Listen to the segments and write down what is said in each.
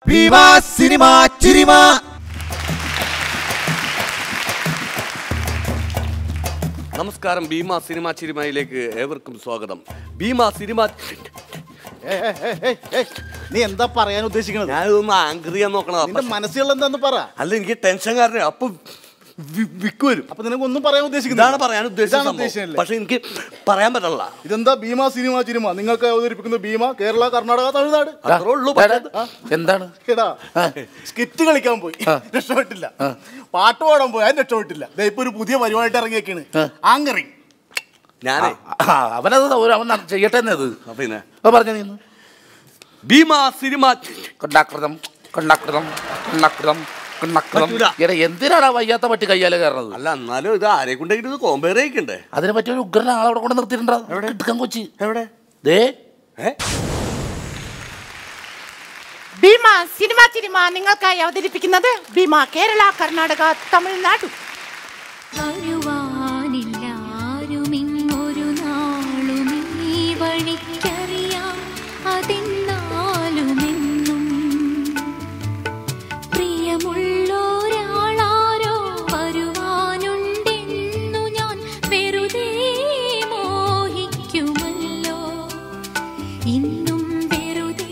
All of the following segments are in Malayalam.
ഭീമാ സിനിമ ചിരിമ നമസ്കാരം ഭീമ സിനിമ ചിരിമയിലേക്ക് ഏവർക്കും സ്വാഗതം ഭീമ സിനിമ ഏയ്, ഏയ്, ഏയ്, ഏയ്, ഏയ്, നീ എന്താ പറയാൻ ഉദ്ദേശിക്കണത് ഞാനൊന്ന് ആങ്കർ ചെയ്യാൻ നോക്കണതാ നിന്റെ മനസ്സിലുള്ള എന്താന്ന് പറ അല്ല എനിക്ക് ടെൻഷൻ കാരണം അപ്പൊ വി- വിക്ക് വരും അപ്പൊ നിനക്ക് ഒന്നും പറയാൻ ഉദ്ദേശിക്കുന്നില്ല ഇതാണ് പറയാൻ ഉദ്ദേശിച്ചത് ഇതാണ് സംഭവം. ഉദ്ദേശിച്ചതല്ലേ? പക്ഷെ എനിക്ക് പറയാൻ പറ്റില്ല ഇതെന്താ ഭീമ സിനിമ ചിനിമ നിങ്ങൾക്ക് അവതരിപ്പിക്കുന്ന ഭീമ കേരള കർണാടക തമിഴ്നാട് അത്രേ ഉള്ളൂ പക്ഷേ എടാ, എന്താണ് എടാ സ്കിറ്റ് കളിക്കാൻ പോയി രക്ഷപ്പെട്ടില്ല പാട്ട് പാടാൻ പോയി അതിന് രക്ഷപ്പെട്ടില്ല ദേ ഇപ്പൊ ഒരു പുതിയ പരിപാടിയായിട്ട് ഇറങ്ങിയേക്കാണ് ആങ്കറിങ് ഞാനേ ആ, അവനത് ഒരു- അവൻ നട- ചെയ്യട്ടെ എന്നത് ആ, പിന്നെ അപ്പൊ പറഞ്ഞു നീ ഇന്ന്. ഭീമ സിനിമ കണ്ടാകൃതം കണ്ടാകൃതം കണ്ടാകൃതം കണ്ടാകൃതം പറ്റൂല. എടാ എന്തിനാണ് വയ്യാത്ത പട്ടി കയ്യാലെ കയറുന്നത് അല്ല എന്നാലും ഇത് ആരെ കൊണ്ടെങ്കിലും ഇത് കോമ്പയർ ചെയ്യിക്കണ്ടേ അതിനെ പറ്റിയ ഒരു ഉഗ്രൻ ആളെ അവിടെ കൊണ്ട് നിർത്തിയിട്ടുണ്ടോ എടുക്കാൻ കൊച്ചി എവിടെ ദേ ഏ ഭീമ സിനിമ ചിനിമ നിങ്ങൾക്കായി അവതരിപ്പിക്കുന്നത് ഭീമ കേരള കർണാടക തമിഴ്നാടു വരുവാനില്ല ആരുമിങ്ങൊരു നാളും ഈ വഴിക്കറിയാം അതെന്നാലുമെന്നും പ്രിയമുള്ളൊരാളാരോ വരുവാനുണ്ടെന്നു ഞാൻ വെറുതെ മോഹിക്കുമല്ലോ ഇന്നും വെറുതെ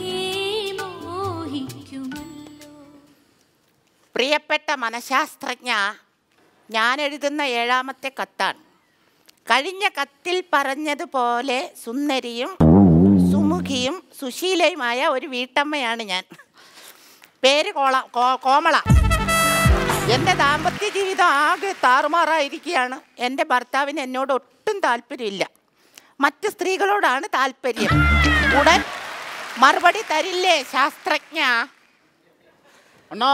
മോഹിക്കുമല്ലോ പ്രിയപ്പെട്ട മനഃശാസ്ത്രജ്ഞ ഞാൻ എഴുതുന്ന ഏഴാമത്തെ കത്താണ് കഴിഞ്ഞ കത്തിൽ പറഞ്ഞതുപോലെ സുന്ദരിയും സുമുഖിയും സുശീലയുമായ ഒരു വീട്ടമ്മയാണ് ഞാൻ പേര് കോള കോ- കോമള എൻ്റെ ദാമ്പത്യ ജീവിതം ആകെ താറുമാറായിരിക്കുകയാണ് എൻ്റെ ഭർത്താവിന് എന്നോട് ഒട്ടും താല്പര്യമില്ല മറ്റ് സ്ത്രീകളോടാണ് താല്പര്യം ഉടൻ മറുപടി തരില്ലേ ശാസ്ത്രജ്ഞ അണ്ണാ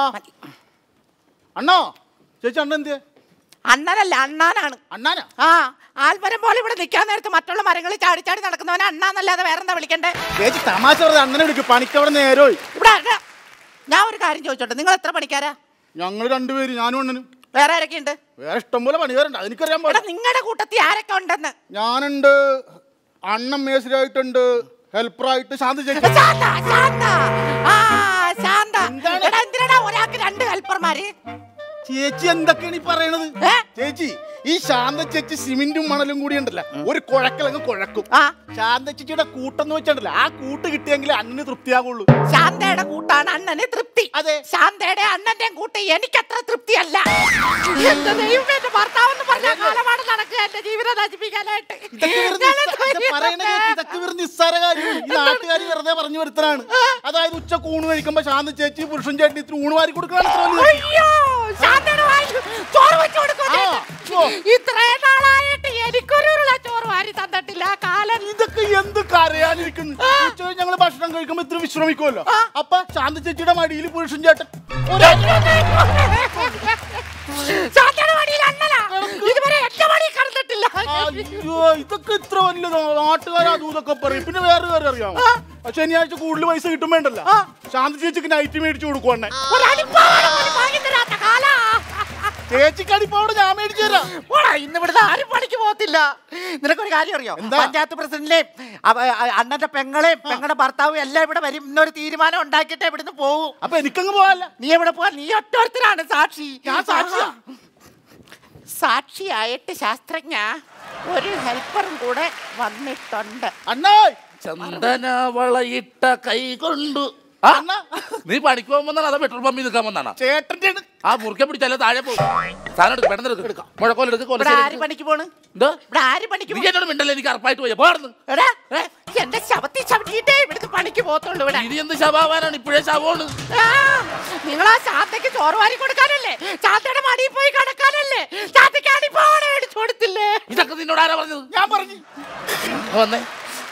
അണ്ണോ ചേച്ചി അണ്ണ എന്തിയെ അണ്ണനല്ല അണ്ണാനാണ് അണ്ണാനാ ആ ആൽമരം പോലെ ഇവിടെ നിൽക്കാൻ നേരത്ത് മറ്റുള്ള മരങ്ങളിൽ ചാടി ചാടി നടക്കുന്നവനെ അണ്ണാന്നല്ലാതെ വേറെന്താ വിളിക്കണ്ടേ ചേച്ചി തമാശ പറഞ്ഞ അണ്ണനെ വിളിക്കും പണിക്കവിടെ നേരോയി ഇവിടെ അണ്ണ. ഞാൻ ഒരു കാര്യം ചോദിച്ചോട്ടെ നിങ്ങൾ എത്ര പണിക്കാരാ ഞങ്ങൾ രണ്ടുപേര് ഞാനും അണ്ണനും വേറെ ആരൊക്കെ ഉണ്ട് വേറെ ഇഷ്ടംപോലെ പണിക്കാരുണ്ട് അതെനിക്കറിയാൻ ഇവിടെ പാടില്ല നിങ്ങളുടെ കൂട്ടത്തിൽ ആരൊക്കെ ഉണ്ടെന്ന് ഞാനുണ്ട് അണ്ണൻ മേസിലായിട്ടുണ്ട് ഹെൽപ്പറായിട്ട് ശാന്തി ചേച്ചി ശാന്ത ശാന്ത ആ ശാന്ത എന്താണ്? എടാ എന്തിനാടാ ഒരാൾക്ക് രണ്ട് ഹെൽപ്പർമാര് ചേച്ചി എന്തൊക്കെയാണ് ഈ പറയണത് ഏ? ചേച്ചി ഈ ശാന്ത ചേച്ചി സിമെന്റും മണലും കൂടി ഉണ്ടല്ല ഒരു കുഴക്കലങ്ങ് കുഴക്കും ആ ശാന്ത ചേച്ചിയുടെ കൂട്ടെന്ന് വെച്ചിട്ടുണ്ടല്ല ആ കൂട്ട് കിട്ടിയെങ്കിൽ അണ്ണന് തൃപ്തിയാകുള്ളൂ ശാന്തയുടെ കൂട്ടാണ് അണ്ണന് തൃപ്തി അതെ. ശാന്തയുടെ അണ്ണന്റെയും കൂട്ട് എനിക്കത്ര തൃപ്തിയല്ല എന്റെ ദൈവമേ എന്റെ ഭർത്താവെന്ന് പറഞ്ഞ കാലമാണ് നടക്കുക എന്റെ ജീവിതം നശിപ്പിക്കാനായിട്ട് ഇതൊക്കെ വെറുതെ ഞാൻ നിസ്സാ- ഇത് പറയണ കേക്ക് ഇതൊക്കെ വെറും നിസ്സാര കാര്യമാണ് ഈ നാട്ടുകാർ വെറുതെ പറഞ്ഞു വരുത്തനാണ് അതായത് ഉച്ച ഊണ് കഴിക്കുമ്പോ ശാന്ത ചേച്ചി പുരുഷൻ ചേട്ടൻ ഇത്തിരി ഊണ് വാരി കൊടുക്കണം അയ്യോ ശാന്തയുടെ വായിൽ ചോറ് വെച്ച് കൊടുക്കുന്നു ആ, ഓ. ഇത്രയും നാളായിട്ട് എനിക്കൊരു ഉരുള ചോറ് വാരി തന്നിട്ടില്ല ആ കാലൻ ഇതൊക്കെ എന്ത് കരയാനിരിക്കുന്നു ഉച്ച കഴിഞ്ഞ് ഞങ്ങള് ഭക്ഷണം കഴിക്കുമ്പോ ഇത്തിരി വിശ്രമിക്കുമല്ലോ അപ്പൊ ശാന്ത ചേച്ചിയുടെ മടിയിൽ പുരുഷൻ ചേട്ടൻ ശാന്തയുടെ വടിയിൽ അണ്ണനാ ഇതുവരെ എന്റെ വടി കടന്നിട്ടില്ല അയ്യോ ഇതൊക്കെ ഇത്ര വലിയ നാട്ടുകാർ അതും ഇതൊക്കെ പറയും പിന്നെ വേറെ കാര്യം അറിയാമോ ശനിയാഴ്ച കൂടുതൽ പൈസ കിട്ടും വേണ്ടല്ലോ ശാന്ത ചേച്ചിക്ക് നൈറ്റ് മേടിച്ചു കൊടുക്കുവാണേ ഒരു അടിപ്പാവാട പോലും വാങ്ങി തരാത്ത കാലാ ചേച്ചിക്ക് അടിപ്പോടെ ഞാൻ മേടിച്ചു തരാം പോടാ, ഇന്ന് ഇവിടുന്ന് ആരും പണിക്ക് പോകത്തില്ല നിനക്കൊരു കാര്യം അറിയോ എന്താ? പഞ്ചായത്ത് പ്രസിഡന്റിനെയും അവ- അ- അണ്ണന്റെ പെങ്ങളെയും പെങ്ങളുടെ ഭർത്താവും എല്ലാം ഇവിടെ വരും ഇന്നൊരു തീരുമാനം ഉണ്ടാക്കിയിട്ട് ഇവിടുന്ന് പോകും അപ്പൊ എനിക്കങ്ങ് പോവാല്ല നീ എവിടെ പോവാ നീ ഒറ്റൊരുത്തരാണ് സാക്ഷി ഞാൻ സാക്ഷിയാ? സാക്ഷിയായിട്ട് ശാസ്ത്രജ്ഞ ഒരു ഹെൽപ്പറും കൂടെ വന്നിട്ടുണ്ട് അണ്ണാ ചന്ദന വളയിട്ട കൈ കൊണ്ടു ആ, അണ്ണാ നീ പണിക്ക് പോകുമ്പോന്നാണ് അതോ പെട്രോൾ പമ്പിൽ നിൽക്കാൻ വന്നാണ് ചേട്ടന്റെ ആണ്. ആ മുറുക്കെ പിടിച്ചാലേ താഴെ പോകും സാധനം എടുക്കും പെട്ടെന്ന് എടുക്കും മുഴക്കോലെടുക്ക് ഇവിടെ ആര് കൊലശ്ശേരി പണിക്ക് പോണ് എന്തോ ഇവിടെ ആര് പണിക്ക് നീ പോ- എന്നോട് മിണ്ടല്ലേ എനിക്ക് അറപ്പായിട്ട് പോയി പോർന്ന് എടാ, എന്റെ ശവത്തി ചവിട്ടിയിട്ടേ ഇവിടുന്ന് പണിക്ക് പോകത്തുള്ളൂ ഇവിടെ ഇനി എന്ത് ശവാവാനാണ് ഇപ്പോഴേ ശവമാണ് നിങ്ങൾ ആ ശാന്തയ്ക്ക് ചോറ് വാരി കൊടുക്കാനല്ലേ ശാന്തയുടെ മടിയിൽ പോയി കിടക്കാനല്ലേ ശാന്തയ്ക്ക് അടിപ്പാവണ മേടിച്ചു കൊടുത്തില്ലേ ഇതൊക്കെ നിന്നോട് ആരാ പറഞ്ഞത് ഞാൻ പറഞ്ഞു വന്നേ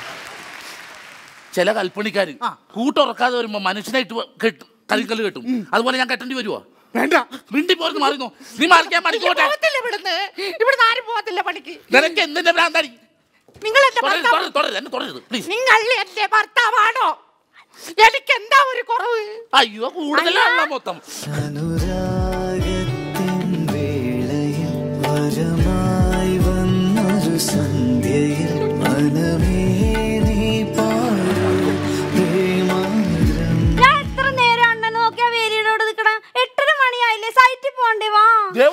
ചില കൽപ്പണിക്കാര് കൂട്ടുറക്കാതെ വരുമ്പോ മനുഷ്യനായിട്ട് വ- കെട്ടും കരിക്കല് കെട്ടും അതുപോലെ ഞാൻ കെട്ടേണ്ടി വരുവോ വേണ്ട മിണ്ടി പോരുന്നു മാറുന്നു നീ മറിക്കാൻ പണിക്കോട്ടെ പോകത്തില്ല ഇവിടുന്ന് ഇവിടുന്ന് ആരും പോകത്തില്ല പണിക്ക് നിനക്ക് എന്തിന്റെ ഭ്രാന്താടി നിങ്ങൾ എന്റെ തുടരുത് ഭർത്താവ് തുടരുത് തുടരുത് എന്നെ തുടരുത് പ്ലീസ് നിങ്ങൾ എന്റെ ഭർത്താവാണോ എനിക്ക് എന്താ ഒരു കുറവ് അയ്യോ കൂടുതലാണല്ലോ മൊത്തം അനുരാഗത്തിൻ വേളയിൽ വരമായി വന്നൊരു സന്ധ്യയിൽ മനമേ നീ പാടൂ പ്രേമാദ്രം ഞാൻ എത്ര നേരം അണ്ണനെ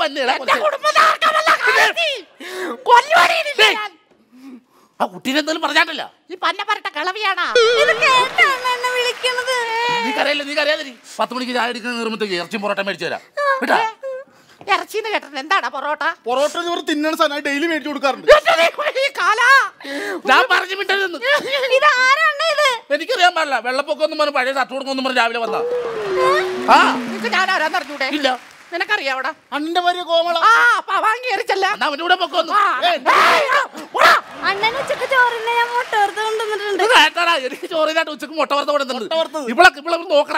വന്നെ ഇളയ എന്റെ കൊച്ചേ. കുടുംബം തകർക്കാനല്ല കാശി. കൊല്ലുവാടി നിന്നെ ഡേയ്. ഞാൻ. ആ കുട്ടീനെ എന്തായാലും പറഞ്ഞാട്ടില്ല ഈ പന്ന പറട്ട കിളവിയാണാ എന്നെ വിളിക്കണത് നീ കരയില്ല നീ കരയാതെ പത്ത് മണിക്ക് ചായ അടിക്കുന്ന നിർമ്മത്തേക്ക് ഇറച്ചിയും പൊറോട്ട മേടിച്ചു തരാം കേട്ടാ ഇറച്ചിന്ന് കേട്ടത് എന്താടാ പൊറോട്ട പൊറോട്ട എന്ന് പറഞ്ഞ് തിന്നണ സാധനം ഡെയിലി മേടിച്ചു കൊടുക്കാറുണ്ട് എന്റെ ദൈവമേ, ഈ കാലാ ഞാൻ പറഞ്ഞു വിട്ടതെന്ന് ഇത് ആരാണ് ഇത് എനിക്കറിയാൻ പാടില്ല വെള്ളപ്പൊക്കം ഒന്നും പറഞ്ഞ് പഴയ ഷർട്ട് കൊടുക്കൊന്നും പറഞ്ഞ് രാവിലെ വന്നാ ആ നിനക്ക് ഞാൻ ആരാന്ന് അറിഞ്ഞൂടെ ഇല്ല നിനക്കറിയാവടാ അന്റെ ഭാര്യ കോമള ആ അപ്പൊ വാങ്ങി എറിച്ചല്ല എന്നാ അവന്റെ കൂടെ പൊക്കം ആ, ഏയ്, ആ, പോടാ. അണ്ണൻ ഉച്ചക്ക് ചോറിനെ ഞാൻ മുട്ട വറുത്ത് കൊണ്ടുവന്നിട്ടുണ്ട് വേണ്ടാടാ എനിക്ക് ചോറിനായിട്ട് ഉച്ചക്ക് മുട്ട വറുത്ത കൊടുക്കുന്നുണ്ട് ഇവിടെ ഇവിടെ നോക്കടാ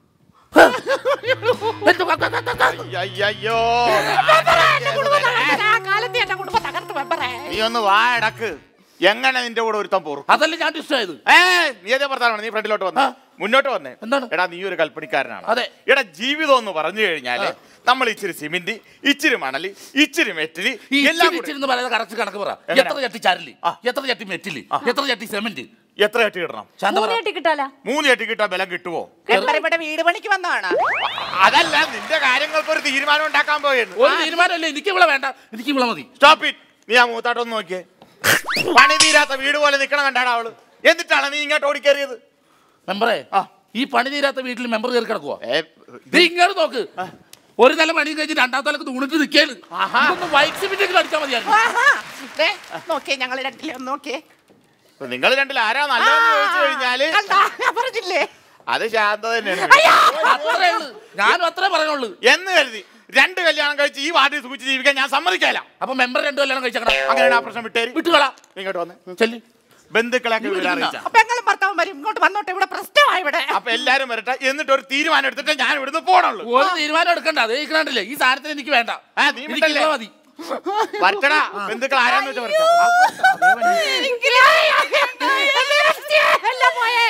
അയ്യോ എന്റെ കുടുംബം തകർത്തത്. ആ കാലത്ത് എന്റെ കുടുംബം തകർത്ത് വെമ്പറേ നീ ഒന്ന് വാ അടക്ക് എങ്ങനെ നിന്റെ കൂടെ ഒരുത്തം പോറും അതല്ല ഞാൻ ഇഷ്ടമായത് ഏ നീ അതേ പറഞ്ഞാണ് നീ ഫ്രണ്ടിലോട്ട് വന്നേ മുന്നോട്ട് വന്നേ എന്താണ്? എടാ നീ ഒരു കൽപ്പണിക്കാരനാണ് അതെ. എടാ ജീവിതം എന്ന് പറഞ്ഞു കഴിഞ്ഞാല് നമ്മൾ ഇച്ചിരി സിമെന്റ് ഇച്ചിരി മണല് ഇച്ചിരി മെറ്റല് ഈ എല്ലാം ഇച്ചിരി കൂടി- ഇച്ചിരി എന്ന് പറയുന്നത് കറക്റ്റ് കണക്ക് പറ എങ്ങനെ? എത്ര ചട്ടി ചരല് ആ. എത്ര ചട്ടി മെറ്റില് എത്ര ചട്ടി സെമന്റ് എത്ര ചട്ടി കിട്ടണം ശാന്ത പറ മൂന്ന് കിട്ടാല മൂന്ന് ചട്ടി കിട്ടാൻ ബലം കിട്ടുമോ കെട്ടറ ഇവിടെ വീട് പണിക്ക് വന്നതാണ് അതല്ല നിന്റെ കാര്യങ്ങൾക്ക് ഒരു തീരുമാനം ഉണ്ടാക്കാൻ പോയിരുന്നു ഒരു തീരുമാനമല്ലേ എനിക്ക് ഇവിടെ വേണ്ട എനിക്ക് ഇവിടെ മതി സ്റ്റോപ്പ് ഇറ്റ് നീ ആ മൂത്താട്ടൊന്ന് നോക്കിയേ പണി തീരാത്ത വീട് പോലെ നിക്കണം കണ്ടാടാ അവള് എന്നിട്ടാണ് നീ ഇങ്ങോട്ട് ഓടിക്കേറിയത് മെമ്പറേ ആ. ഈ പണി തീരാത്ത വീട്ടിൽ മെമ്പർ കയറി കിടക്കുവോ ഏ, നീ ഇങ്ങോട്ട് നോക്ക് ഒരു നില പണി കഴിഞ്ഞ് രണ്ടാമത്തെ നിലക്ക് തൂണിട്ട് നിൽക്കേണ് വൈറ്റ് സിമെന്റ് അടിച്ചാൽ മതിയായിരുന്നു ആഹാ. ദേ, നോക്കിയേ ഞങ്ങൾ രണ്ടിലും ഒന്ന് നോക്കിയേ നിങ്ങൾ രണ്ടിൽ ആരാ നല്ലതെന്ന് ചോദിച്ചു കഴിഞ്ഞാല് കണ്ടാ? ഞാൻ പറഞ്ഞില്ലേ അത് ശാന്ത തന്നെയാണ് അത്രേ ഉള്ളൂ ഞാനും അത്രേ പറഞ്ഞുള്ളൂ എന്ന് കരുതി രണ്ട് കല്യാണം കഴിച്ച് ഈ വാർഡിൽ സൂക്ഷിച്ച് ജീവിക്കാൻ ഞാൻ സമ്മതിക്കാല അപ്പൊ മെമ്പർ രണ്ടു കല്യാണം കഴിച്ചേക്കണം അങ്ങനെയാണ് ആ പ്രശ്നം വിട്ടേരി വിട്ടുകളാ ഇങ്ങോട്ട് വന്ന് ചെല്ലി ബന്ധുക്കളെയൊക്കെ വിവരം അറിയിച്ച അപ്പൊ ഞങ്ങളും ഭർത്താവും വരും ഇങ്ങോട്ട് വന്നോട്ടെ ഇവിടെ പ്രശ്നമായി ഇവിടെ അപ്പൊ എല്ലാരും വരട്ടെ എന്നിട്ട് ഒരു തീരുമാനം എടുത്തിട്ട് ഞാൻ ഇവിടുന്ന് പോണുള്ളൂ ഒരു തീരുമാനം എടുക്കണ്ട അത് കണ്ടില്ലേ ഈ സാധനത്തിന് എനിക്ക് വേണ്ട ആ, നീ എനിക്ക് വിട്ടല്ലേ? ഇവിടെ മതി വരട്ടടാ ബന്ധുക്കൾ ആരാന്ന് വെച്ചാൽ വരട്ടെ എല്ലാം പോയേ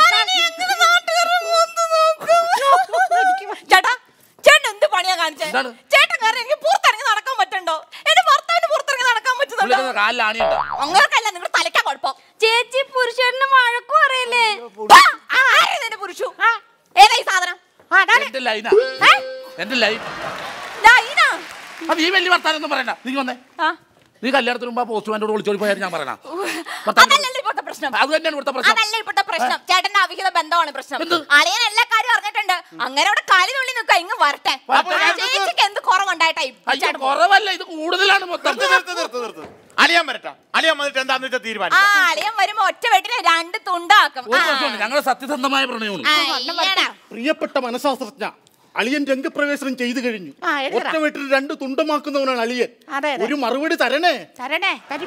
ചേട്ടാ ചേട്ടൻ എന്ത് പണിയാ കാണിച്ചേ എന്താണ്? ചേട്ടൻ കാരണം എനിക്ക് പുറത്തിറങ്ങി നടക്കാൻ പറ്റണ്ടോ എന്റെ ഭർത്താവിന് പുറത്തിറങ്ങി നടക്കാൻ പറ്റുന്നുണ്ടോ വിളിക്കുന്ന കാലിൽ ആണിയുണ്ടോ അങ്ങനെയൊക്കെയല്ല നിങ്ങൾ തലയ്ക്കാ കുഴപ്പം ചേച്ചി പുരുഷന് വഴക്കും അറിയില്ലേ ആ, ആരാ ഇതിന്റെ പുരുഷു ഏതാ ഈ സാധനം എന്റെ ലൈനാ ഏ? എന്റെ ലൈൻ ലൈനാ? അത് നീ വലിയ വർത്താനൊന്നും പറയണ്ട നീ വന്നേ ആ, നീ കല്യാണത്തിന് മുമ്പ് പോസ്റ്റ്മാനോട് വിളിച്ചോടി പോയാൽ ഞാൻ പറയണ അതല്ലല്ലോ ഇപ്പോഴത്തെ പ്രശ്നം അത് തന്നെയാണ് ഇവിടുത്തെ പ്രശ്നം അതല്ല ഇപ്പോഴത്തെ പ്രശ്നം ചേട്ടന്റെ അവിഹിത ബന്ധമാണ് പ്രശ്നം എന്ത്? അളിയൻ എല്ലാ കാര്യവും അറിഞ്ഞിട്ടുണ്ട് അങ്ങനെ അവിടെ കാലി തുള്ളി നിൽക്കുക ഇങ്ങ് വരട്ടെ വരട്ടെ. ആ, ചേച്ചിക്ക് എന്ത് കുറവുണ്ടായിട്ടായി അയ്യോ ചേട്ടൻ കുറവല്ല ഇത് കൂടുതലാണ് മൊത്തം നിർത്ത് നിർത്ത് നിർത്ത് നിർത്ത് അലിയാൻ വരട്ടെ അലിയാൻ വന്നിട്ട് എന്താന്ന് വെച്ചാൽ ആ തീരുമാനിക്കാം അളിയൻ വരുമ്പോ ഒറ്റ വെട്ടിന് രണ്ട് തുണ്ടാക്കും ഒരു പ്രശ്നമുണ്ട് ഞങ്ങളുടെ സത്യസന്ധമായ പ്രണയമാണ് ആ, അയ്യടാ. പ്രിയപ്പെട്ട മനഃശാസ്ത്രജ്ഞ അളിയൻ രംഗപ്രവേശനം ചെയ്തു കഴിഞ്ഞു ആ, എഴുതടാ. ഒറ്റ വീട്ടിൽ രണ്ട് തുണ്ടമാക്കുന്നവനാണ് അളിയൻ അതെ, അതെ. ഒരു മറുപടി തരണേ തരണേ തരും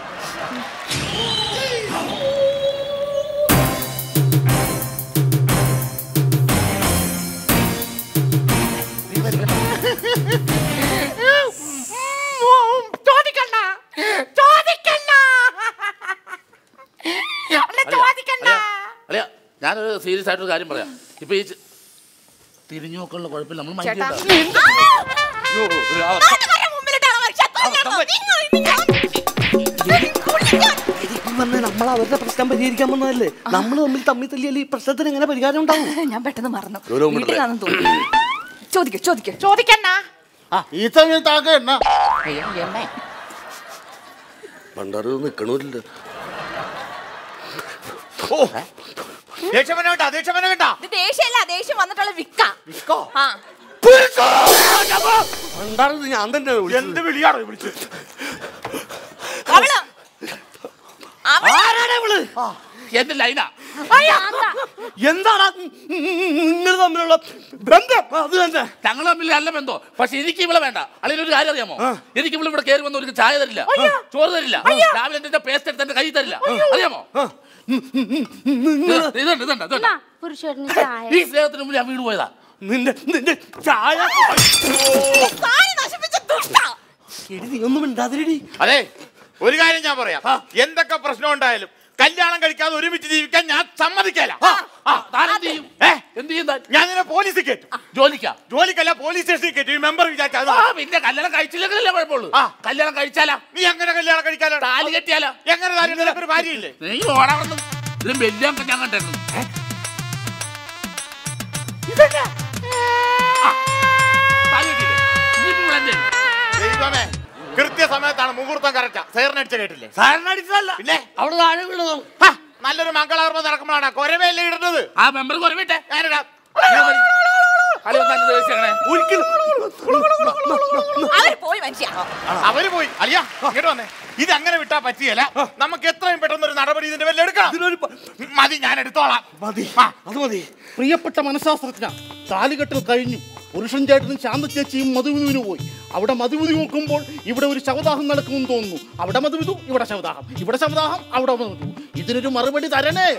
ചോദിക്കണ്ട ചോദിക്കണ്ട അല്ല, ചോദിക്കണ്ട അല്ല ഞാനൊരു സീരിയസ് ആയിട്ടൊരു കാര്യം പറയാം ഇപ്പൊ ഈ ചെ- തിരിഞ്ഞു നോക്കാനുള്ള കുഴപ്പമില്ല നമ്മൾ മൈൻഡ് ചേട്ടാ. ചെയ്യണ്ട. അയ്യോ, ഒരു ആ- നാട്ടുകാരുടെ മുമ്പിലിട്ടാണ് മനുഷ്യ തല്ലുന്നത്. നിങ്ങൾ നിങ്ങൾ നമ്മൾ അവരുടെ പ്രശ്നം പരിഹരിക്കാൻ വന്നതല്ലേ നമ്മൾ തമ്മിൽ തമ്മിൽ തല്ലിയാൽ ഈ പ്രശ്നത്തിന് എങ്ങനെ പരിഹാരം ഉണ്ടാവും ഞാൻ പെട്ടെന്ന് മറന്നു ഒരു മിനിറ്റ്. വീട്ടിലാണെന്ന് തോന്നുന്നു ചോദിക്കേ ചോദിക്കേ ചോദിക്കണ്ട ആ ഈ സമയത്ത് ആകെ എണ്ണ അയ്യോ എണ്ണേ പണ്ടാറ് നിക്കണില്ല ഓ ദേഷ്യമന കേട്ടാ ദേഷ്യമന കേട്ടാ ഇത് ദേഷ്യമല്ല ദേഷ്യം വന്നിട്ടുള്ള വിക്ക വിക്കോ? ആ പണ്ടാറ് ഞാൻ തന്നെ വിളിച്ചത്. എന്ത് വിളിയാണോ വിളിച്ചു അവള് അവള് എന്റെ ലൈനാ എന്താണ് നിങ്ങൾ തമ്മിലുള്ള ബന്ധം അത് തന്നെ ഞങ്ങൾ തമ്മിൽ നല്ല ബന്ധോ പക്ഷെ എനിക്ക് ഇവിടെ വേണ്ട അല്ലെങ്കിൽ ഒരു കാര്യം അറിയാമോ എനിക്ക് ഇവിടെ ഇവിടെ കയറി വന്ന ഒരു ചായ തരില്ല ചോറ് തരില്ല രാവിലെ എന്റെ പേസ്റ്റ് എടുത്ത് എന്റെ കൈ തരില്ല അറിയാമോ ഇത് ഇതുണ്ട് ഇതുണ്ട് ഇതുണ്ട് പുരുഷന് ചായ ഈ സ്നേഹത്തിന് മുമ്പിൽ ഞാൻ വീണ് പോയതാ നിന്റെ നിന്റെ ചായ സാരി നശിപ്പിച്ച ദുഷ്ട എടി നീ ഒന്നും മിണ്ടാതിരടി അതെ ഒരു കാര്യം ഞാൻ പറയാം എന്തൊക്കെ പ്രശ്നം ഉണ്ടായാലും കല്യാണം കഴിക്കാതെ ഒരുമിച്ച് ജീവിക്കാൻ ഞാൻ സമ്മതിക്കല ആ, താൻ എന്ത് ചെയ്യും ഏ? എന്ത് ചെയ്യും താൻ ഞാൻ നിന്നെ പോലീസിൽ കയറ്റും ജോലിക്കാ ജോലിക്കല്ല പോലീസ് സ്റ്റേഷനിൽ കയറ്റും ഈ മെമ്പർ വിചാരിച്ചാൽ ആ പിന്നെ കല്യാണം കഴിച്ചില്ലെങ്കിലല്ലേ കുഴപ്പമുള്ളൂ ആ. കല്യാണം കഴിച്ചാലാ നീ എങ്ങനെ കല്യാണം കഴിക്കാനാണ് താലി കെട്ടിയാലോ എങ്ങനെ താലി നിനക്കൊരു ഭാര്യയില്ലേ നീ ഓടാവുന്നു ഇതിലും വലിയ അംഗം ഞാൻ കണ്ടിരുന്നു താലി കെട്ടിയില്ലേ? ഇനിയിപ്പോ ഇവിടെ എന്തേ? സമയത്താണ് മുഹൂർത്തം കറക്റ്റാ സേറിനടിച്ച കേട്ടില്ലേ സാറിനടിച്ചതല്ല പിന്നെ അവിടെ താഴെ വീണതാണ് ഹ, നല്ലൊരു മംഗളകർമ്മം നടക്കുമ്പോഴാണ് കൊരവയല്ലേ ഇടുന്നത് ആ മെമ്പർ കുറവിട്ടെ ഞാനിടാം കളി വന്നാൽ ദേശിക്കണേ ഒരിക്കലും അവര് പോയി മനുഷ്യ അവര് പോയി അലിയ ഇങ്ങോട്ട് വന്നേ ഇത് അങ്ങനെ വിട്ടാ പറ്റിയല്ല നമുക്ക് എത്രയും പെട്ടെന്ന് ഒരു നടപടി ഇതിന്റെ പേരിൽ എടുക്കണം ഇതിനൊരു പ- മതി ഞാൻ എടുത്തോളാം മതി ആ. അത് മതി പ്രിയപ്പെട്ട മനഃശാസ്ത്രജ്ഞ താലികെട്ടൽ കഴിഞ്ഞു പുരുഷൻ ചേട്ടനും ശാന്ത ചേച്ചിയും മധുവിധുവിന് പോയി അവിടെ മധുവിധു നോക്കുമ്പോൾ ഇവിടെ ഒരു ശവദാഹം നടക്കുമെന്ന് തോന്നുന്നു അവിടെ മധുവിധു ഇവിടെ ശവദാഹം ഇവിടെ ശവദാഹം അവിടെ മധുവിധു ഇതിനൊരു മറുപടി തരണേ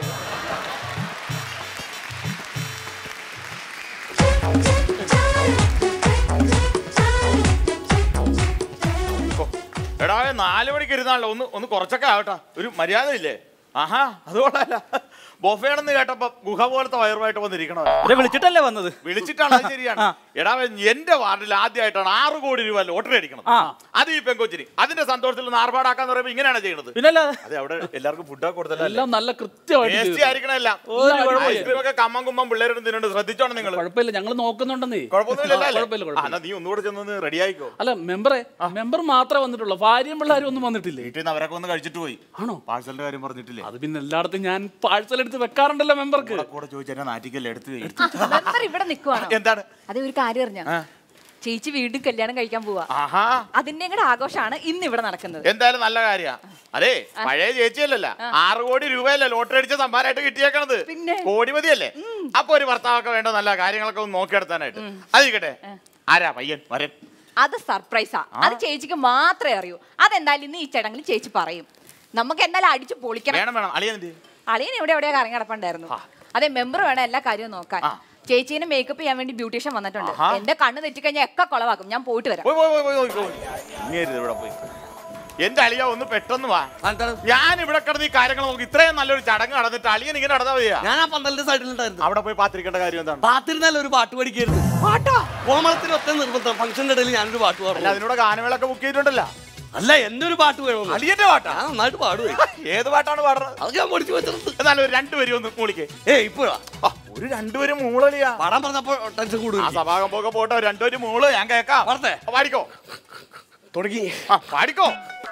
എടാ നാല് മണിക്ക് ഇരുന്നാണല്ലോ ഒന്ന് ഒന്ന് കുറച്ചൊക്കെ ആവട്ടെ ഒരു മര്യാദ ഇല്ലേ ആഹാ അതുകൊള്ളല്ല ബൊഫേണെന്ന് കേട്ടപ്പോ ഗുഹ പോലത്തെ വയറുമായിട്ട് വന്നിരിക്കണോ വിളിച്ചിട്ടല്ലേ വന്നത് വിളിച്ചിട്ടാണ് അത് ശരിയാണ് എടാ എന്റെ വാർഡിൽ ആദ്യമായിട്ടാണ് ആറ് കോടി രൂപ ലോട്ടറി അടിക്കണം അത് ഈ പെങ്കൊച്ചിന് അതിന്റെ സന്തോഷത്തിൽ ഒന്ന് ആർഭാടാക്കാന്ന് പറയുമ്പോ ഇങ്ങനെയാണ് ചെയ്യുന്നത് പിന്നല്ലാതെ അതെ അവിടെ എല്ലാവർക്കും ഫുഡൊക്കെ കൊടുത്തല്ലേ എല്ലാം നല്ല കൃത്യമായിട്ട് ടേസ്റ്റി ചെയ്തു. ആയിരിക്കണല്ല ഒരു കുഴപ്പമില്ല. ഐസ്ക്രീം ഒക്കെ കമ്മം കുമ്മം പിള്ളേരും തിന്നുണ്ട് ശ്രദ്ധിച്ചോണം നിങ്ങൾ കുഴപ്പമില്ല ഞങ്ങൾ നോക്കുന്നുണ്ടെന്നേ കുഴപ്പമൊന്നുമില്ലല്ലോ ആ, അല്ലേ? കുഴപ്പമില്ല ആ, കുഴപ്പമില്ല എന്നാ നീ ഒന്നുകൂടെ ചെന്നൊന്ന് റെഡി ആയിക്കോ അല്ല മെമ്പറെ മെമ്പർ മാത്രമേ വന്നിട്ടുള്ളൂ ഭാര്യയും പിള്ളേരും ഒന്നും വന്നിട്ടില്ലേ വീട്ടിൽ നിന്ന് അവരൊക്കെ ഒന്ന് കഴിച്ചിട്ട് പോയി ആണോ പാഴ്സലിന്റെ കാര്യം പറഞ്ഞിട്ടില്ലേ അത് പിന്നെ എല്ലായിടത്തും ഞാൻ പാഴ്സൽ എടുത്ത് വെക്കാറുണ്ടല്ലോ മെമ്പർക്ക് കൂടെ കൂടെ ചോദിച്ചാൽ നാട്ടിക്കല്ലേ എടുത്ത് കഴിയും. മെമ്പർ ഇവിടെ നിൽക്കുവാണോ എന്താണ് അതെ ഒരു കാര്യം അറിഞ്ഞ ആ. ചേച്ചി വീണ്ടും കല്യാണം കഴിക്കാൻ പോവാ ആഹാ അതിന്റെ കൂടെ ആഘോഷമാണ് ഇന്ന് ഇവിടെ നടക്കുന്നത് എന്തായാലും നല്ല കാര്യ അതെ പഴയ ചേച്ചിയല്ലല്ല ആറ് കോടി രൂപയല്ലേ ലോട്ടറി അടിച്ച സമ്മാനമായിട്ട് കിട്ടിയേക്കണത് പിന്നെ? കോടിമതിയല്ലേ അപ്പൊ ഒരു ഭർത്താവൊക്കെ വേണ്ട നല്ല കാര്യങ്ങളൊക്കെ ഒന്ന് നോക്കിയെടുത്താനായിട്ട് അതിരിക്കട്ടെ ആരാ പയ്യൻ വരൻ അത് സർപ്രൈസാ അത് ചേച്ചിക്ക് മാത്രമേ അറിയൂ അതെന്തായാലും ഇന്ന് ഈ ചടങ്ങിൽ ചേച്ചി പറയും നമുക്ക് എന്തായാലും അടിച്ചു പൊളിക്കണം വേണം വേണം അളിയൻ അളിയൻ ഇവിടെ എവിടെയോ കറങ്ങി കിടപ്പുണ്ടായിരുന്നു അതെ മെമ്പർ വേണം എല്ലാ കാര്യവും നോക്കാൻ ആ. ചേച്ചീനെ മേക്കപ്പ് ചെയ്യാൻ വേണ്ടി ബ്യൂട്ടീഷ്യൻ വന്നിട്ടുണ്ട് ആഹാ. എന്റെ കണ്ണ് തെറ്റിക്കഴിഞ്ഞാൽ ഒക്കെ കുളവാക്കും ഞാൻ പോയിട്ട് വരാം പോയി പോയി പോയി പോയി പോയി ഇങ്ങേരുത് ഇവിടെ പോയി എന്റെ അളിയ ഒന്ന് പെട്ടെന്ന് വാ ഞാൻ ഇവിടെ കിടന്ന് ഈ കാര്യങ്ങൾ നോക്കി ഇത്രയും നല്ലൊരു ചടങ്ങ് നടന്നിട്ട് അളിയൻ ഇങ്ങനെ നടന്നാ മതിയാ ഞാൻ ആ പന്തലിന്റെ സൈഡിലുണ്ടായിരുന്നു അവിടെ പോയി പാത്തിരിക്കേണ്ട കാര്യം എന്താണ് പാത്തിരുന്നാലും ഒരു പാട്ട് പഠിക്കരുത് കോമളത്തിന് ഒറ്റ നിർബന്ധം ഫംഗ്ഷന്റെ ഇടയിൽ ഞാനൊരു പാട്ട് അല്ല പാടും അതിനൂടെ ഗാനമേളൊക്കെ ബുക്ക് ചെയ്തിട്ടുണ്ടല്ലോ അല്ല എന്റെ ഒരു പാട്ട് വേണം അളിയന്റെ പാട്ടാ ഞാൻ നന്നായിട്ട് പാടുവേ ഏത് പാട്ടാണ് പാടുന്നത് അതൊക്കെ ഞാൻ പഠിച്ചു വെച്ചിട്ടുണ്ട് എന്നാലും ഒരു രണ്ടുപേരും ഒന്ന് മൂളിക്കേ ഏ ഇപ്പോഴാ ആ, ഒരു രണ്ടുപേരും മൂളലിയാ പാടാൻ പറഞ്ഞപ്പോ ടെൻഷൻ ആ കൂടുതൽ സഭാകം പോകെ പോട്ടെ ഒരു രണ്ടുപേരും മൂള് ഞാൻ കേക്കാം പാടട്ടെ? ആ, പാടിക്കോ തുടങ്ങി ആ പാടിക്കോ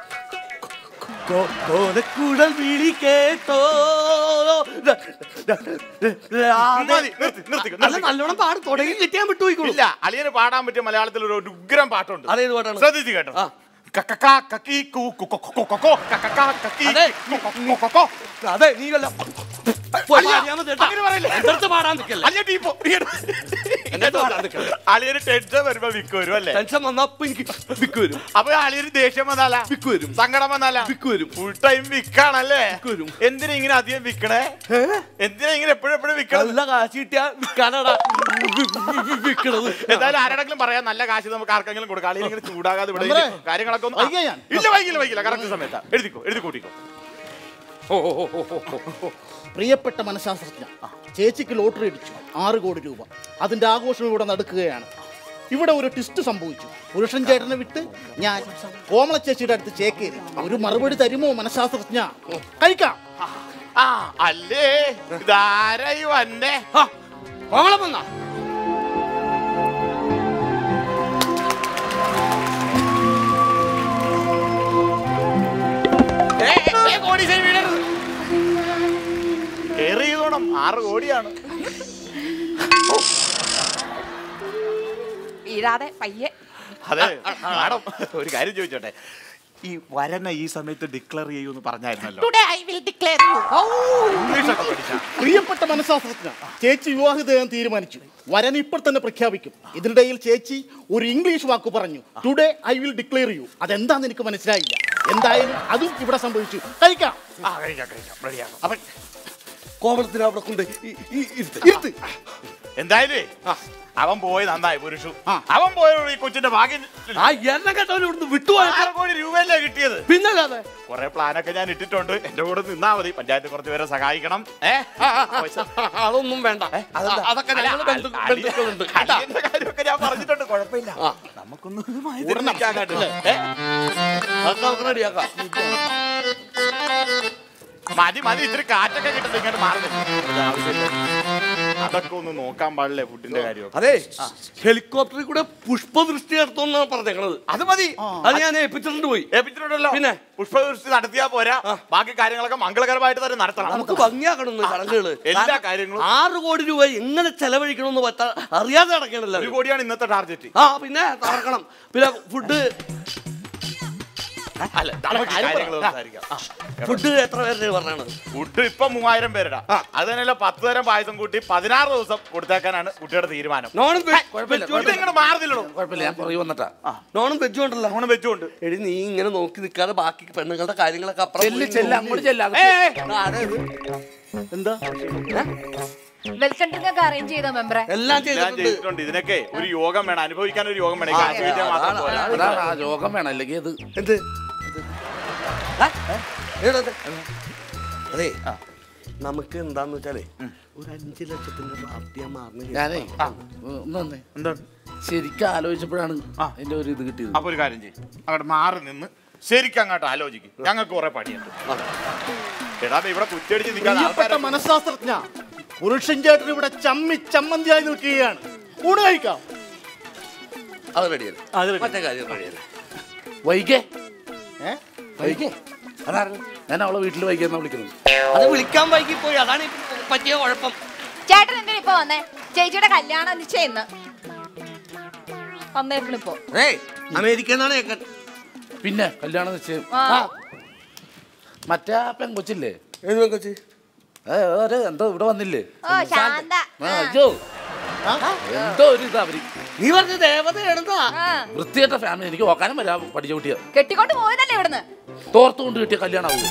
കോലക്കുഴൽ വിളി കേട്ടോ മതി, നിർത്തി, നിർത്തി, അല്ല നിർത്തി. നല്ലോണം പാട് തുടങ്ങി കിട്ടിയാൻ വിട്ടുപോയിക്കോളൂ ഇല്ല അളിയന് പാടാൻ പറ്റിയ മലയാളത്തിൽ ഒരു ഒരു ഉഗ്രം പാട്ടുണ്ട് അതേത് പാട്ടാണ് ശ്രദ്ധിച്ചു കേട്ടോ ആ. കക്കക്കാ കക്കി കൂ കു കൊ കൊ കൊ കൊ കക്കക്കാ കക്കി അതെ. കു കൊ കൊ കൊ കൊ. അതെ നീ വല്ല പോയി അല്ല, പാടിയാ മതി കേട്ടോ. അങ്ങനെ പറയല്ലേ. എൻ്റെ അടുത്ത് പാടാൻ നിൽക്കല്ലേ അളിയ ടീപ്പോ എൻ്റെ അടുത്ത് പാടാൻ നിൽക്കല്ലേ അളിയൊരു ടെൻഷൻ വരുമ്പോ വിക്ക് വരും അല്ലേ ടെൻഷൻ വന്നപ്പോ എനിക്ക് വിക്ക് വരും അപ്പൊ അളിയൊരു ദേഷ്യം വന്നാല വിക്ക് വരും സങ്കടം വന്നാല വിക്ക് വരും ഫുൾ ടൈം വിക്കാണല്ലേ വിക്ക് വരും. എന്തിനാ ഇങ്ങനെ അധികം വിക്കണേ എന്തിനാ ഇങ്ങനെ എപ്പോഴും എപ്പോഴും വിക്കണം നല്ല കാശ് കിട്ടിയാ വിൽക്കാനാടാ വിൽക്കണത് എന്തായാലും ആരോടെങ്കിലും പറയാൻ നല്ല കാശ് നമുക്ക് ആർക്കെങ്കിലും കൊടുക്കാം അല്ലെങ്കിൽ ഇങ്ങനെ ചൂടാകാതെ ഇവിടെ നമ്മളെ ഇരിക്കും. കാര്യങ്ങളൊക്കെ ഒന്ന് വൈകിയ ഞാൻ. ഇല്ല വൈകില്ല വൈകില്ല കറക്റ്റ് സമയത്താ എഴുതിക്കോ എഴുതി കൂട്ടിക്കോ പ്രിയപ്പെട്ട മനഃശാസ്ത്രജ്ഞ ചേച്ചിക്ക് ലോട്ടറി അടിച്ചു ആറ് കോടി രൂപ അതിന്റെ ആഘോഷം ഇവിടെ നടക്കുകയാണ് ഇവിടെ ഒരു ട്വിസ്റ്റ് സംഭവിച്ചു പുരുഷൻ ചേട്ടനെ വിട്ട് ഞാൻ കോമള ചേച്ചിയുടെ അടുത്ത് ചേക്കേറി ഒരു മറുപടി തരുമോ മനഃശാസ്ത്രജ്ഞ കഴിക്കാം ആ അല്ലേ ഇതാരായി വന്നേ കോമളം വന്നാ ഏ, ഏ, ഏ, കോടീശ്വരി വീഴരുത്. കേറി ചെയ്തോണം ആറ് കോടിയാണ് വീഴാതെ പയ്യെ അതെ മാഡം ഒരു കാര്യം ചോദിച്ചോട്ടെ ഈ വരനെ ഈ സമയത്ത് ഡിക്ലെയർ ചെയ്യൂന്ന് പറഞ്ഞായിരുന്നല്ലോ today I will declare you ഇംഗ്ലീഷൊക്കെ പഠിച്ചാ പ്രിയപ്പെട്ട മനഃശാസ്ത്രജ്ഞ ചേച്ചി വിവാഹിതയാൻ തീരുമാനിച്ചു വരൻ ഇപ്പോൾ തന്നെ പ്രഖ്യാപിക്കും ഇതിനിടയിൽ ചേച്ചി ഒരു ഇംഗ്ലീഷ് വാക്ക് പറഞ്ഞു today I will declare you അതെന്താന്ന് എനിക്ക് മനസ്സിലായില്ല എന്തായാലും അതും ഇവിടെ സംഭവിച്ചു കഴിക്കാം ആ കഴിക്കാം കഴിക്കാം റെഡിയാക്കാം അവൻ കോമളത്തിന് അവിടെ കൊണ്ട് ഈ- ഈ- ഇരുത്ത്. ഇരുത്ത് എന്തായാലേ അവൻ പോയി നന്നായി പുരുഷു അവൻ പോയോട് ഈ കൊച്ചിന്റെ ഭാഗ്യം ആ എന്നെ കേട്ടവൻ ഇവിടുന്ന് വിട്ടുപോയ ആറ് കോടി രൂപയല്ലേ കിട്ടിയത് പിന്നല്ലാതെ കുറെ പ്ലാനൊക്കെ ഞാൻ ഇട്ടിട്ടുണ്ട് എന്റെ കൂടെ നിന്നാ മതി പഞ്ചായത്ത് കുറച്ച് പേരെ സഹായിക്കണം ഏ പൈസ. അതൊന്നും വേണ്ട അതെന്താ? അതൊക്കെ അല്ല, ഞങ്ങൾ അളി- ബന്ധുക്കളുണ്ട് കേട്ടാ? അളിയന്റെ കാര്യമൊക്കെ ഞാൻ പറഞ്ഞിട്ടുണ്ട് കുഴപ്പമില്ല നമുക്കൊന്ന് നിൽക്കാൻ കേട്ടില്ല ഏ? അതൊക്കെ നമുക്ക് റെഡിയാക്കാം മതി മതി ഇത്തിരി കാറ്റൊക്കെ കിട്ടുന്നത് ഇങ്ങോട്ട് മാറുന്നു ആവശ്യമില്ല അതൊക്കെ ഒന്ന് നോക്കാൻ പാടില്ലേ ഫുഡിന്റെ കാര്യം അതെ ഹെലികോപ്റ്ററിൽ കൂടെ പുഷ്പവൃഷ്ടി നടത്തുമെന്നാണ് പറഞ്ഞേക്കണത് അത് മതി അത് ഞാൻ ഏൽപ്പിച്ചിട്ടുണ്ട് പോയി ഏൽപ്പിച്ചിട്ടുണ്ടല്ലോ പിന്നെ? പുഷ്പവൃഷ്ടി നടത്തിയാ പോരാ ബാക്കി കാര്യങ്ങളൊക്കെ മംഗളകരമായിട്ട് തന്നെ നടത്തണം നമുക്ക് ഭംഗിയാക്കണം ചടങ്ങുകള് എല്ലാ കാരണം കാര്യങ്ങളും ആറ് കോടി രൂപ എങ്ങനെ ചെലവഴിക്കണമെന്ന് പറ്റാ അറിയാതെ നടക്കണല്ലോ ഒരു കോടിയാണ് ഇന്നത്തെ ടാർഗറ്റ് ആ പിന്നെ തകർക്കണം പിന്നെ ഫുഡ് അല്ല നമുക്ക് കാര്യങ്ങൾ സംസാരിക്കാം ഫുഡ് എത്ര പേരുടെ പറഞ്ഞാണ് ഫുഡ് ഇപ്പൊ മൂവായിരം പേരുടെ അത് തന്നെയല്ല പത്ത് തരം പായസം കൂട്ടി പതിനാറ് ദിവസം കൊടുത്തേക്കാനാണ് കുട്ടിയുടെ തീരുമാനം നോണും കുഴപ്പമില്ല, ഇത് ഇങ്ങോട്ട് മാറുന്നില്ലടോ കുഴപ്പമില്ല ഞാൻ പുറകെ വന്നിട്ടാ നോണും വെജും ഉണ്ടല്ലോ ഓണം വെച്ചുകൊണ്ട് എടി നീ ഇങ്ങനെ നോക്കി നിൽക്കാതെ ബാക്കി പെണ്ണുങ്ങളുടെ കാര്യങ്ങളൊക്കെ അപ്പുറം ചെല്ല് പോയി ചെല്ല് നോക്ക്. അങ്ങോട്ട് ചെല്ല് ഏ, അകത്ത്. ഏ, ആരാ ഇത്? എന്താ വെൽക്കം ഡ്രിങ്ക് ഒക്കെ അറേഞ്ച് ചെയ്തോ മെമ്പറെ എല്ലാം ഞാൻ ചെയ്തിട്ടുണ്ട് ചെയ്തിട്ടുണ്ട് ഇതിനൊക്കെ ഒരു യോഗം വേണം അനുഭവിക്കാൻ ഒരു യോഗം വേണം ഈ കാശ് കിട്ടിയാൽ മാത്രം പോരാ. അതാണ് ആ രോഗം വേണം അല്ലെങ്കിൽ അത് എന്ത് ആ? ഏതാ ഇത്? അതെ നമുക്ക് എന്താന്ന് വെച്ചാലേ ഒരു അഞ്ചു ലക്ഷത്തിന്റെ പാർട്ടിയാ മാറുന്ന ഞാനേ ഒന്ന് വന്നേ എന്താണ് ശരിക്കും ആലോചിച്ചപ്പോഴാണ് എന്റെ ഒരു ഇത് കിട്ടിയത് അപ്പൊ ഒരു കാര്യം ചെയ്യും അങ്ങോട്ട് മാറി നിന്ന് ശരിക്കും അങ്ങോട്ട് ആലോചിക്കും ഞങ്ങൾക്ക് കുറെ പണിയുണ്ട് എടാ ദേ ഇവിടെ കുറ്റടിച്ച് നിൽക്കാതെ പ്രിയപ്പെട്ട ആൾക്കാരെ മനഃശാസ്ത്രജ്ഞ പുരുഷൻ ചേട്ടൻ ഇവിടെ ചമ്മി ചമ്മന്തിയായി നിൽക്കുകയാണ് ഊണ് കഴിക്കാം അത് റെഡിയല്ല അത് ready. മറ്റേ കാര്യം റെഡിയല്ല വൈകേ ഏ? വൈകേ അതാണ് ഞാൻ അവളെ വീട്ടിൽ വൈകിയെന്നാ വിളിക്കുന്നത് അത് വിളിക്കാൻ വൈകി പോയി അതാണ് ഈ പറ്റിയ കുഴപ്പം ചേട്ടൻ എന്തിനാ ഇപ്പൊ വന്നേ ചേച്ചിയുടെ കല്യാണ നിശ്ചയം ഇന്ന് വന്നേക്കണിപ്പോ ഏയ് അമേരിക്കന്നാണ് കേൾക്കാൻ പിന്നെ കല്യാണം നിശ്ചയം ആ. ആ. മറ്റേ ആ പെങ്കൊച്ചില്ലേ ഏത് വെക്കച്ച് ഏ, ഒരു എന്തോ ഇവിടെ വന്നില്ലേ ഓ ശാന്ത ആ, അയ്യോ എന്തോ ഒരു ഇതാ അവര് നീ പറഞ്ഞ ദേവതയാണെന്നാ ആ. വൃത്തിയായിട്ട ഫാമിലി എനിക്ക് ഓക്കാനും വരാം പഠിച്ച കുട്ടിയാ കെട്ടിക്കൊണ്ട് പോയതല്ലേ ഇവിടുന്ന് തോർത്ത് കൊണ്ട് കിട്ടിയ കല്യാണം ആവുമോ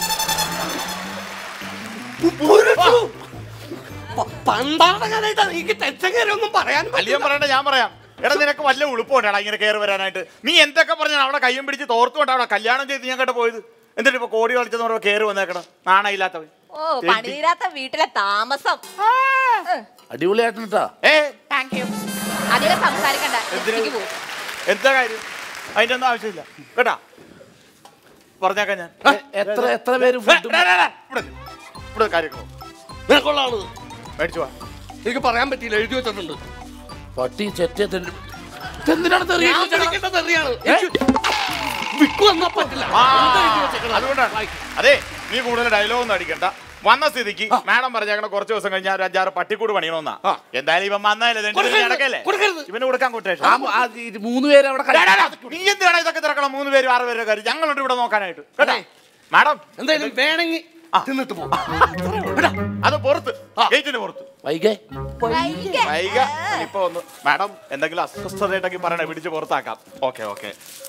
പണ്ടാണ് കഥയിട്ടാ നീക്ക് ടെൻഷൻ കയറി ഒന്നും പറയാൻ അലിയൻ പറയണ്ട ഞാൻ പറയാം എടാ നിനക്ക് വല്ല ഉളുപ്പുണ്ടാടാ ഇങ്ങനെ കയറി വരാനായിട്ട് നീ എന്തൊക്കെ പറഞ്ഞാൽ അവിടെ കയ്യും പിടിച്ച് തോർത്തുകൊണ്ട് അവിടെ കല്യാണം ചെയ്ത് ഞാൻ കേട്ട് പോയത് എന്നിട്ട് ഇപ്പൊ കോടി കളിച്ചെന്ന് പറയുമ്പോ കയറി വന്നേക്കണം നാണയില്ലാത്തവൻ ഓ പണിതീരാത്ത വീട്ടിലെ താമസം അടിപൊളിയായിട്ട് കേട്ടാ ഏ താങ്ക് യു അധികം സംസാരിക്കണ്ട എന്തിന്? എനിക്ക് പോകും എന്താ കാര്യം അതിന്റെ ഒന്നും ആവശ്യമില്ല കേട്ടാ പറഞ്ഞേക്കാം ഞാൻ എത്ര എത്ര പേര് ഏ, ഫുഡ് ഡാ, ഡാ, ഡാ, ഇവിടെ നില്ല്. ഇവിടെ കാര്യങ്ങളോ നിനക്കുള്ളതാണ് മേടിച്ചു വാ എനിക്ക് പറയാൻ പറ്റിയില്ല എഴുതി വെച്ചിട്ടുണ്ട് പട്ടി ചെറ്റ എന്തിനാണ് തെറി ഞാൻ വിളിക്കേണ്ട തെറിയാണ് എനിക്ക് വിക്കു വന്നാ പറ്റില്ല ആ, എന്താ എഴുതി വെച്ചേക്കണത്? അതുകൊണ്ടാണ് അതെ നീ കൂടുതൽ ഡയലോഗ് ഒന്നും അടിക്കണ്ട വന്ന സ്ഥിതിക്ക് മാഡം പറഞ്ഞേക്കണ കുറച്ച് ദിവസം കഴിഞ്ഞാൽ ഒരു അഞ്ചാറ് പട്ടിക്കൂട് പണിയണമെന്നാ എന്തായാലും ഇവൻ വന്നാലേ ഇത് കൊടുക്കരുത്, നടക്കല്ലേ കൊടുക്കരുത്. ഇവന് കൊടുക്കാൻ കൊട്ടേഷൻ ആ, ആ, ഈ മൂന്ന് പേര് അവിടെ ഡാ, ഡാ, ഡാ, കഴി- നീ എന്തിനാണ് ഇതൊക്കെ തിരക്കണം മൂന്ന് പേരും ആറ് പേരുടെ കാര്യം ഞങ്ങളുണ്ട് ഇവിടെ നോക്കാനായിട്ട് കേട്ടോ മാഡം എന്തായാലും വേണമെങ്കിൽ തിന്നിട്ട് പോകും കേട്ടോ, അത് പുറത്ത് ഗേറ്റിന് പുറത്ത് വൈകേ വൈകെ. വൈക ഇപ്പൊ ഒന്ന് മാഡം എന്തെങ്കിലും അസ്വസ്ഥതയായിട്ടൊക്കെ പറയണേ പിടിച്ച് പുറത്താക്കാം ഓക്കെ ഓക്കെ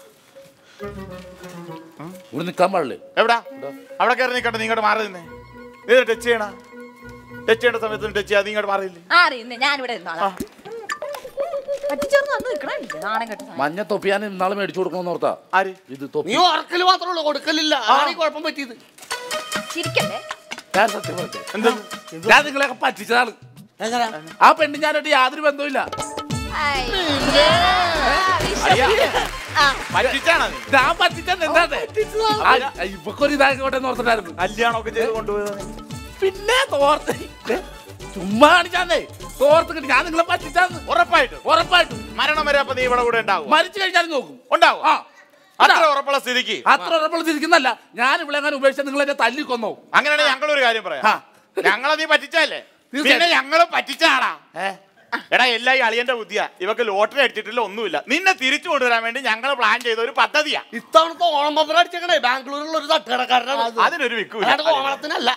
ഇവിടെ നിൽക്കാൻ പാടില്ലേ എവിടാ അവിടെ കയറി നിൽക്കട്ടെ നീ ഇങ്ങോട്ട് മാറി നിന്നേ നീ ടച്ച് ചെയ്യണ ടച്ച് ചെയ്യേണ്ട സമയത്ത് ടച്ച് ചെയ്യാതെ നീ ഇങ്ങോട്ട് മാറിയില്ലേ ആ അറിയുന്നേ ഞാനിവിടെ നിന്നോളാം പറ്റിച്ചോർന്ന് വന്ന് നിക്കണില്ല നാണം കെട്ട സാധനം. മഞ്ഞ തൊപ്പി ഞാൻ ഇന്നാളെ മേടിച്ചു കൊടുക്കണമെന്ന് ഓർത്താ ആര് ഇത് തൊപ്പി നീ ഓർക്കല് മാത്രമേ ഉള്ളൂ കൊടുക്കലില്ല ആണ് ഈ കുഴപ്പം പറ്റിയത് ചിരിക്കല്ലേ ഞാൻ സത്യം പറയട്ടെ എന്ത് ഞാൻ നിങ്ങളെയൊക്കെ പറ്റിച്ചതാണ് ആ പെണ്ണ് ഞാനായിട്ട് യാതൊരു ബന്ധവുമില്ല അയ്യേ. അയ്യാ. ആ, പറ്റിച്ചാണോ നീ ഞാൻ പറ്റിച്ചത് എന്താണ് ഇപ്പൊക്കൊരു ഇതായിക്കോട്ടെ എന്ന് ഓർത്തിട്ടായിരുന്നു കല്യാണമൊക്കെ ചെയ്ത് കൊണ്ടുപോയത് പിന്നെ തോർത്ത് ഏ, ചുമ്മാ കാണിച്ചാന്നേ തോർത്ത് കിട്ടി ഞാൻ നിങ്ങളെ പറ്റിച്ചാന്ന് ഉറപ്പായിട്ടും ഉറപ്പായിട്ടും മരണം വരെ അപ്പൊ നീ ഇവിടെ കൂടെ ഉണ്ടാവും മരിച്ചു കഴിഞ്ഞാലും നോക്കും ഉണ്ടാവും ആ അത്ര ഉറപ്പുള്ള സ്ഥിതിക്ക് അത്ര ഉറപ്പുള്ള തിരിക്കുന്നല്ല ഞാൻ ഇവിടെ എങ്ങനെ ഉപേക്ഷിച്ചാൽ നിങ്ങൾ എന്നെ തല്ലിക്കൊന്നോ അങ്ങനെയാണെങ്കിൽ ഞങ്ങളൊരു കാര്യം ആ. പറയാം ഞങ്ങളെ നീ പറ്റിച്ചല്ലേ തീർച്ചയായും. പിന്നെ ഞങ്ങള് പറ്റിച്ചാടാ ഏ എടാ എല്ലാ ഈ അളിയന്റെ ബുദ്ധിയാ ഇവക്ക് ലോട്ടറി അടിച്ചിട്ടില്ല ഒന്നുമില്ല നിന്നെ തിരിച്ചു കൊണ്ടുവരാൻ വേണ്ടി ഞങ്ങൾ പ്ലാൻ ചെയ്ത ഒരു പദ്ധതിയാ ഇത്തവണത്തെ ഓണം പമ്പർ അടിച്ചേക്കണേ ബാംഗ്ലൂരിലുള്ള ഒരു തട്ടുകടക്കാരനാണ് അതിനൊരു വിക്കൂല അല്ലാണ്ട് ഓണത്തിനല്ല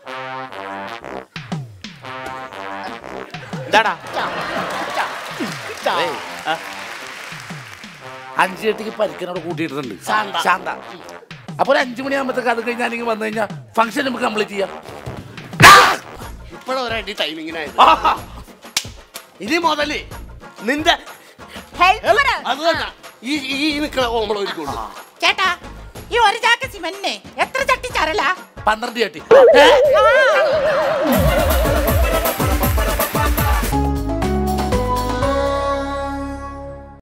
എന്താടാ ഏയ്, ആ. അഞ്ചു കെട്ടിക്ക് പരിക്കനോട് കൂട്ടിയിട്ടുണ്ട് ശാന്ത. ശാന്ത അപ്പൊ ഒരു അഞ്ചു മണിയാകുമ്പോഴത്തേക്ക് അത് കഴിഞ്ഞാൽ എനിക്ക് വന്നു കഴിഞ്ഞാൽ ഫംഗ്ഷൻ നമുക്ക് കംപ്ലീറ്റ് ചെയ്യാം ഇപ്പോഴൊരടി ടൈമിങ്ങിനായി ഇനി മുതല് നിന്റെ helper. അത് തന്നെ ഈ ഈ നിൽക്കണ ഓമ്പള ഒരുക്കുള്ളൂ ചേട്ടാ ഈ ഒരു ചാക്ക് സിമന്റിനെ എത്ര ചട്ടി ചരല പന്ത്രണ്ട് ചട്ടി ആ.